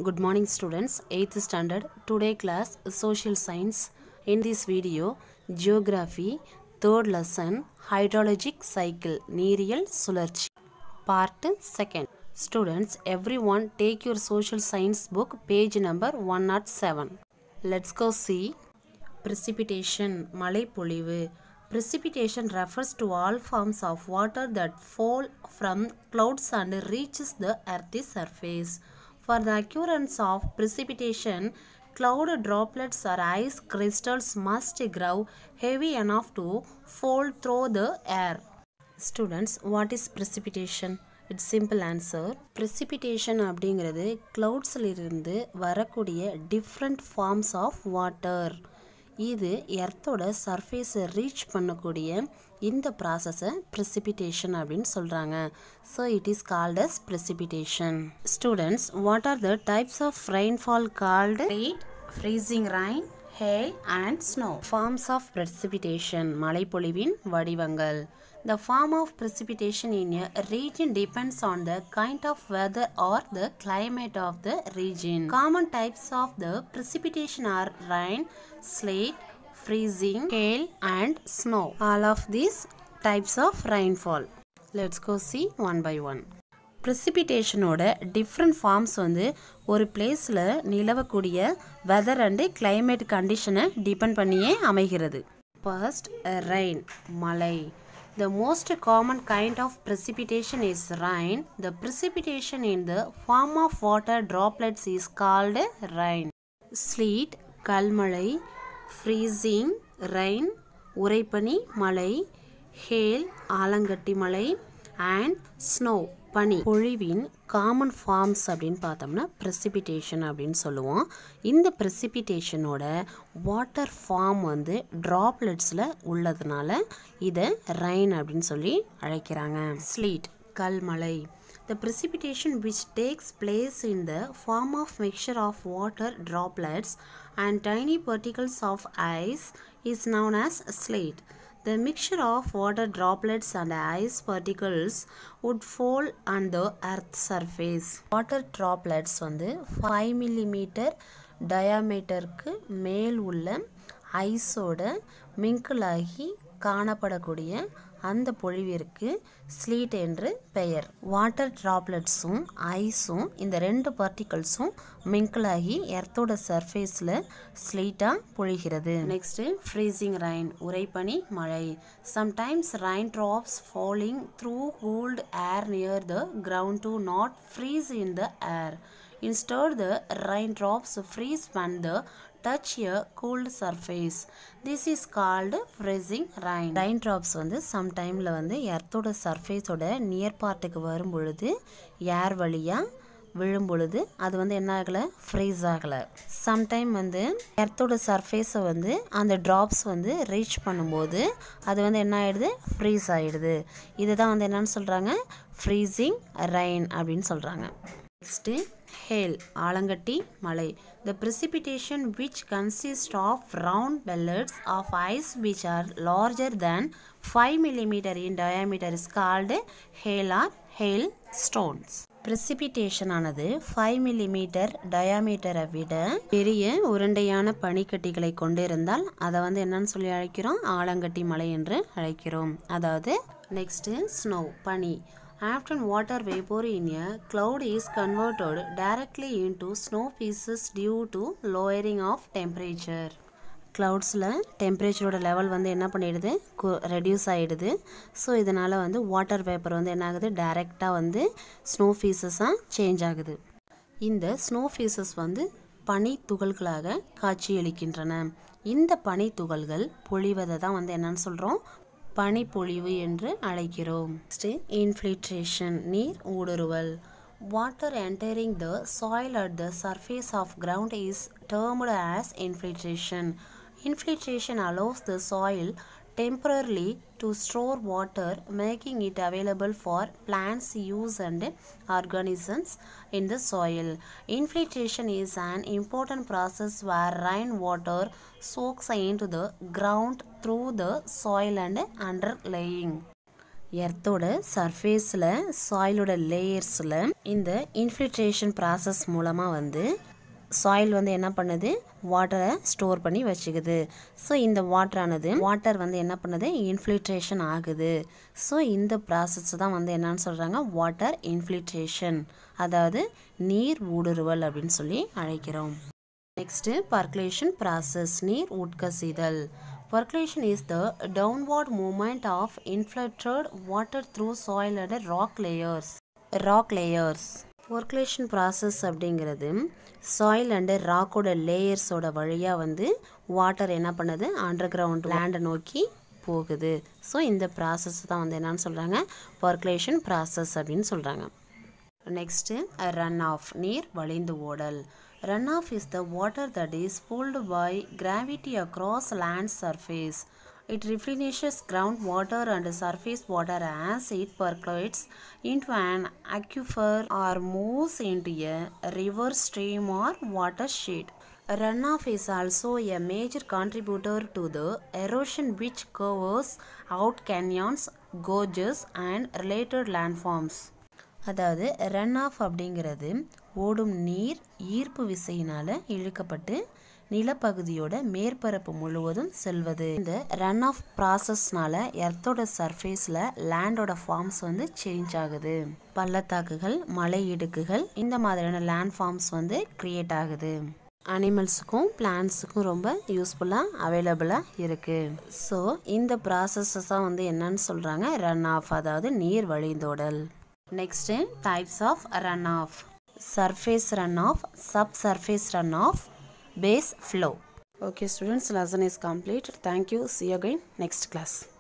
Good morning students, 8th standard, today class social science. In this video, geography, third lesson, hydrologic cycle, நீரியல் சுழற்சி. Part 2nd. Students, everyone take your social science book, page number 107. Let's go see precipitation, மழைப்பொழிவு. Precipitation refers to all forms of water that fall from clouds and reaches the earth's surface. For the occurrence of precipitation, cloud droplets or ice crystals must grow heavy enough to fall through the air. Students, what is precipitation? It's simple answer precipitation அப்படிங்கிறது cloudsலிருந்து வரக்கூடிய different forms of water இது எர்த்தோட சர்ஃபேஸை reach பண்ணக்கூடிய இந்த ப்ராசஸை precipitation அப்படின்னு சொல்கிறாங்க so it is called as precipitation students what are the types of rainfall called heat freezing rain hail and snow forms of precipitation மழைப்பொழிவின் வடிவங்கள் The form of precipitation in a region depends on the kind of weather or the climate of the region. Common types of the precipitation are rain, sleet, freezing, hail and snow. All of these types of rainfall. Let's go see one by one. ப்ரெசிபிட்டேஷனோட different forms வந்து ஒரு பிளேஸில் நிலவக்கூடிய weather and climate கண்டிஷனை depend பண்ணியே அமைகிறது first rain மழை The most common kind of precipitation is rain. The precipitation in the form of water droplets is called rain. Sleet, கல்மழை freezing, rain, உறைபனி மழை hail, ஆலங்கட்டி மழை and snow, பனி பொழிவின் காமன் ஃபார்ம்ஸ் அப்படின்னு பார்த்தோம்னா ப்ரெசிபிட்டேஷன் அப்படின்னு சொல்லுவோம் இந்த ப்ரெசிபிட்டேஷனோட வாட்டர் ஃபார்ம் வந்து ட்ராப்லெட்ஸில் உள்ளதுனால இதை ரெயின் அப்படின்னு சொல்லி அழைக்கிறாங்க ஸ்லீட் கல்மழை The precipitation which takes place in the form of mixture of water droplets and tiny particles of ice is known as sleet. The mixture of water droplets and ice particles would fall on the earth's surface. Water droplets வந்து 5 millimeter டயாமீட்டருக்கு மேல் உள்ள ஐஸோட மிங்கிளாகி காணப்படக்கூடிய அந்த பொழிவிற்கு slit என்று பெயர் water ட்ராப்லெட்ஸும் ஐஸும் இந்த ரெண்டு பார்ட்டிகல்ஸும் மிங்கிளாகி எர்த்தோட சர்ஃபேஸில் ஸ்லீட்டாக பொழிகிறது நெக்ஸ்ட்டு ஃப்ரீசிங் ரைன் உறைபனி மழை sometimes rain drops falling through cooled air near the ground to not freeze in the air Instead, the raindrops freeze when they touch a cooled surface. This is called freezing rain. Raindrops வந்து சம்டைமில் வந்து எர்த்தோட சர்ஃபேஸோட near பார்ட்டுக்கு வரும் பொழுது ஏர் வழியாக விழும் பொழுது அது வந்து என்ன ஆகலை ஃப்ரீஸ் ஆகலை சம்டைம் வந்து எர்த்தோட சர்ஃபேஸை வந்து அந்த ட்ராப்ஸ் வந்து ரீச் பண்ணும்போது அது வந்து என்ன ஆகிடுது ஃப்ரீஸ் ஆகிடுது இதுதான் வந்து என்னன்னு சொல்கிறாங்க ஃப்ரீசிங் ரெயின் அப்படின்னு சொல்கிறாங்க நெக்ஸ்ட்டு ஹேல் ஆலங்கட்டி மலை த precipitation which consist of round pellets of ice which are larger than 5 millimeter in diameter is called hail or hail stones precipitation ஆனது ஃபைவ் மில்லிமீட்டர் டயாமீட்டரை விட பெரிய உருண்டையான பனிக்கட்டிகளை கொண்டிருந்தால் அதை வந்து என்னன்னு சொல்லி அழைக்கிறோம் ஆலங்கட்டி மலை என்று அழைக்கிறோம் அதாவது நெக்ஸ்ட்டு ஸ்னோ பனி After water vapor in a cloud is converted directly into snow pieces due to lowering of temperature. க்ளவுட்ஸில் டெம்பரேச்சரோட லெவல் வந்து என்ன பண்ணிடுது ரெடியூஸ் ஆகிடுது ஸோ இதனால் வந்து வாட்டர் வேப்பர் வந்து என்ன ஆகுது டைரெக்டாக வந்து ஸ்னோ ஃபீஸஸாக சேஞ்ச் ஆகுது இந்த ஸ்னோ ஃபீஸஸ் வந்து பனி துகள்களாக காட்சியளிக்கின்றன இந்த பனி துகள்கள் பொழிவதை தான் வந்து என்னன்னு சொல்கிறோம் பனிப்பொழிவு என்று அழைக்கிறோம் இன்ஃபில்ட்ரேஷன் நீர் ஊடுருவல் water entering the soil at the surface of ground is termed as infiltration infiltration allows the soil temporarily to store water making it available for plants use and organisms in the soil infiltration is an important process where rainwater soaks into the ground through the soil and underlaying எர்த்தோட சர்ஃபேஸில் சாயிலோட லேயர்ஸில் இந்த infiltration process மூலமாக வந்து soil வந்து என்ன பண்ணுது வாட்டரை ஸ்டோர் பண்ணி வச்சுக்குது ஸோ இந்த வாட்டரானது வாட்டர் வந்து என்ன பண்ணுது இன்ஃபில்ட்ரேஷன் ஆகுது ஸோ இந்த ப்ராசஸ் தான் வந்து என்னன்னு சொல்கிறாங்க வாட்டர் இன்ஃபில்ட்ரேஷன் அதாவது நீர் ஊடுருவல் அப்படின்னு சொல்லி அழைக்கிறோம் நெக்ஸ்ட்டு பர்குலேஷன் ப்ராசஸ் நீர் உட்கசிதல் Percolation is the downward movement of infiltrated water through soil and rock layers. Rock layers. Percolation process அப்படிங்கிறது சாயில் அண்டு ராக்கோட லேயர்ஸோட வழியாக வந்து வாட்டர் என்ன பண்ணுது அண்டர் கிரவுண்ட் லேண்டை நோக்கி போகுது ஸோ இந்த ப்ராசஸ் தான் வந்து என்னன்னு சொல்கிறாங்க பர்குலேஷன் ப்ராசஸ் அப்படின்னு சொல்கிறாங்க நெக்ஸ்ட்டு ரன் ஆஃப் நீர் வழிந்து ஓடல் Runoff is the water that is pulled by gravity across land surface. It replenishes groundwater and surface water as it percolates into an aquifer or moves into a river stream or watershed. Runoff is also a major contributor to the erosion which covers out canyons, gorges and related landforms. அதாவது run off அப்படிங்கிறது ஓடும் நீர் ஈர்ப்பு விசையினால் இழுக்கப்பட்டு நிலப்பகுதியோட மேற்பரப்பு முழுவதும் செல்வது இந்த run of ப்ராசஸ்னால எர்த்தோட சர்ஃபேஸில் லேண்டோட ஃபார்ம்ஸ் வந்து சேஞ்ச் ஆகுது பள்ளத்தாக்குகள் மலை இடுக்குகள் இந்த மாதிரியான லேண்ட் ஃபார்ம்ஸ் வந்து க்ரியேட் ஆகுது அனிமல்ஸுக்கும் பிளான்ஸுக்கும் ரொம்ப யூஸ்ஃபுல்லாக அவைலபிளாக இருக்குது ஸோ இந்த ப்ராசஸஸ் தான் வந்து என்னன்னு சொல்கிறாங்க ரன் ஆஃப் அதாவது நீர் வழிந்தோடல் next types of run off surface runoff, subsurface runoff, base flow. Okay students, lesson is complete. Thank you. See you again next class.